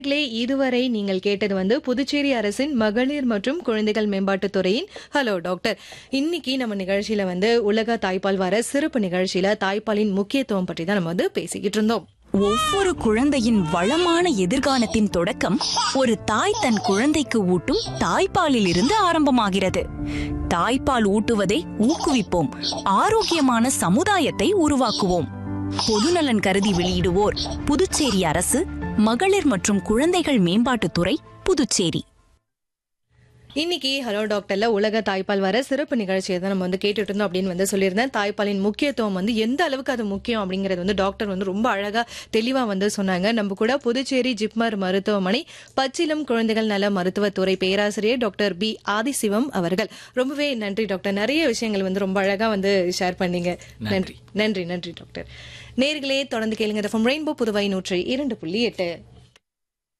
நேயர்களே, இதுவரை நீங்கள் கேட்டது வந்து புதுச்சேரி அரசின் மகளிர் மற்றும் குழந்தைகள் மேம்பாட்டுத் துறையின் ஹலோ டாக்டர் இன்னைக்கு நம்ம நிகழ்ச்சியில வந்து உலக தாய்ப்பால் வார சிறப்பு நிகழ்ச்சியில தாய்ப்பாலின் முக்கியத்துவம் பற்றி தான் நம்ம வந்து பேசிக்கிட்டு இருந்தோம் ஒவ்வொரு குழந்தையின் வளமான எதிர்காலத்தின் தொடக்கம் ஒரு தாய் தன் குழந்தைக்கு ஊட்டும் தாய்ப்பாலில் இருந்து ஆரம்பமாகிறது தாய்ப்பால் ஊட்டுவதை ஊக்குவிப்போம் ஆரோக்கியமான சமுதாயத்தை உருவாக்குவோம் பொதுநலன் கருதி வெளியிடுவோர் புதுச்சேரி அரசு மகளிர் மற்றும் குழந்தைகள் மேம்பாட்டுத்துறை புதுச்சேரி இன்னைக்கு ஹலோ டாக்டர்ல உலக தாய்ப்பால் வர சிறப்பு நிகழ்ச்சியை தான் நம்ம வந்து கேட்டுட்டு இருந்தோம் அப்படின்னு வந்து சொல்லியிருந்தேன் தாய்ப்பாலின் முக்கியத்துவம் வந்து எந்த அளவுக்கு அது முக்கியம் அப்படிங்கறது வந்து டாக்டர் வந்து ரொம்ப அழகா தெளிவா வந்து சொன்னாங்க நம்ம கூட புதுச்சேரி ஜிப்மர் மருத்துவமனை பச்சிலம் குழந்தைகள் நல மருத்துவத்துறை பேராசிரியர் டாக்டர் பி ஆதிசிவம் அவர்கள் ரொம்பவே நன்றி டாக்டர் நிறைய விஷயங்கள் வந்து ரொம்ப அழகா வந்து ஷேர் பண்ணீங்க நன்றி நன்றி நன்றி டாக்டர் நேர்களே தொடர்ந்து கேளுங்க ரெயின்போ புதுவை நூற்றி இரண்டு புள்ளி எட்டு